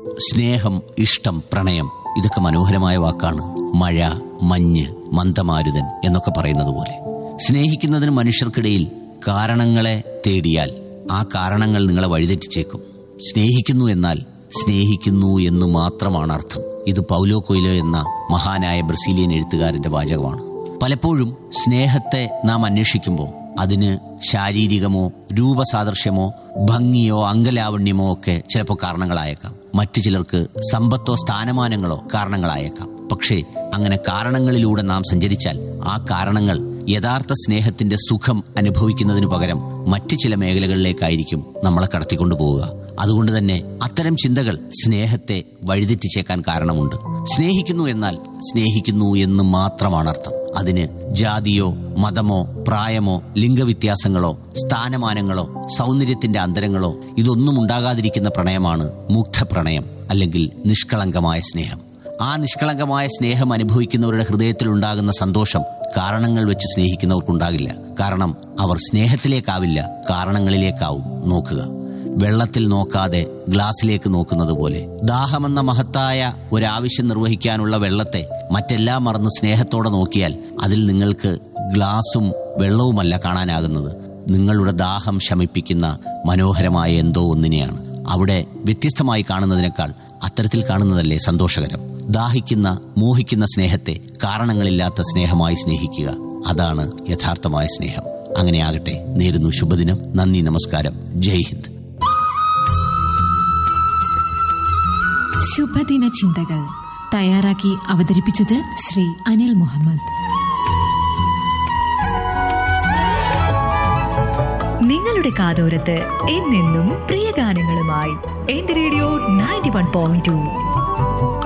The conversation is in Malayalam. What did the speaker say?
സ്നേഹം ഇഷ്ടം പ്രണയം ഇതൊക്കെ മനോഹരമായ വാക്കാണ് മഴ മഞ്ഞ് മന്ദമാരുതൻ എന്നൊക്കെ പറയുന്നത് പോലെ സ്നേഹിക്കുന്നതിന് മനുഷ്യർക്കിടയിൽ കാരണങ്ങളെ തേടിയാൽ ആ കാരണങ്ങൾ നിങ്ങളെ വഴിതെറ്റിച്ചേക്കും സ്നേഹിക്കുന്നു എന്നാൽ സ്നേഹിക്കുന്നു എന്ന് മാത്രമാണ് അർത്ഥം ഇത് പൗലോ കൊയിലോ എന്ന മഹാനായ ബ്രസീലിയൻ എഴുത്തുകാരന്റെ വാചകമാണ് പലപ്പോഴും സ്നേഹത്തെ നാം അന്വേഷിക്കുമ്പോൾ അതിന് ശാരീരികമോ രൂപസാദൃശ്യമോ ഭംഗിയോ അംഗലാവണ്യമോ ഒക്കെ ചിലപ്പോൾ കാരണങ്ങളായേക്കാം മറ്റു ചിലർക്ക് സമ്പത്തോ സ്ഥാനമാനങ്ങളോ കാരണങ്ങളായേക്കാം പക്ഷേ അങ്ങനെ കാരണങ്ങളിലൂടെ നാം സഞ്ചരിച്ചാൽ ആ കാരണങ്ങൾ യഥാർത്ഥ സ്നേഹത്തിന്റെ സുഖം അനുഭവിക്കുന്നതിനു പകരം മറ്റു ചില മേഖലകളിലേക്കായിരിക്കും നമ്മളെ കടത്തിക്കൊണ്ടു പോവുക അതുകൊണ്ട് തന്നെ അത്തരം ചിന്തകൾ സ്നേഹത്തെ വഴിതെറ്റിച്ചേക്കാൻ കാരണമുണ്ട് സ്നേഹിക്കുന്നു എന്നാൽ സ്നേഹിക്കുന്നു എന്ന് മാത്രമാണ് അർത്ഥം അതിന് ജാതിയോ മതമോ പ്രായമോ ലിംഗവ്യത്യാസങ്ങളോ സ്ഥാനമാനങ്ങളോ സൗന്ദര്യത്തിന്റെ അന്തരങ്ങളോ ഇതൊന്നും ഉണ്ടാകാതിരിക്കുന്ന പ്രണയമാണ് മുഗ്ധപ്രണയം അല്ലെങ്കിൽ നിഷ്കളങ്കമായ സ്നേഹം ആ നിഷ്കളങ്കമായ സ്നേഹം അനുഭവിക്കുന്നവരുടെ ഹൃദയത്തിൽ ഉണ്ടാകുന്ന സന്തോഷം കാരണങ്ങൾ വെച്ച് സ്നേഹിക്കുന്നവർക്കുണ്ടാകില്ല കാരണം അവർ സ്നേഹത്തിലേക്കാവില്ല കാരണങ്ങളിലേക്കാവും നോക്കുക വെള്ളത്തിൽ നോക്കാതെ ഗ്ലാസ്സിലേക്ക് നോക്കുന്നത് പോലെ ദാഹമെന്ന മഹത്തായ ഒരാവശ്യം നിർവഹിക്കാനുള്ള വെള്ളത്തെ മറ്റെല്ലാം മറന്ന് സ്നേഹത്തോടെ നോക്കിയാൽ അതിൽ നിങ്ങൾക്ക് ഗ്ലാസും വെള്ളവുമല്ല കാണാനാകുന്നത് നിങ്ങളുടെ ദാഹം ശമിപ്പിക്കുന്ന മനോഹരമായ എന്തോ ഒന്നിനെയാണ് അവിടെ വ്യത്യസ്തമായി കാണുന്നതിനേക്കാൾ അത്തരത്തിൽ കാണുന്നതല്ലേ സന്തോഷകരം ദാഹിക്കുന്ന മോഹിക്കുന്ന സ്നേഹത്തെ കാരണങ്ങളില്ലാത്ത സ്നേഹമായി സ്നേഹിക്കുക അതാണ് യഥാർത്ഥമായ സ്നേഹം അങ്ങനെയാകട്ടെ നേരുന്നു ശുഭദിനം നന്ദി നമസ്കാരം ജയ് ഹിന്ദ് ശുഭദിന ചിന്തകൾ തയ്യാറാക്കി അവതരിപ്പിച്ചത് ശ്രീ അനിൽ മുഹമ്മദ് നിങ്ങളുടെ കാതോരത്ത് എന്നെന്നും പ്രിയ ഗാനങ്ങളുമായി എന്റെ radio ninety one point to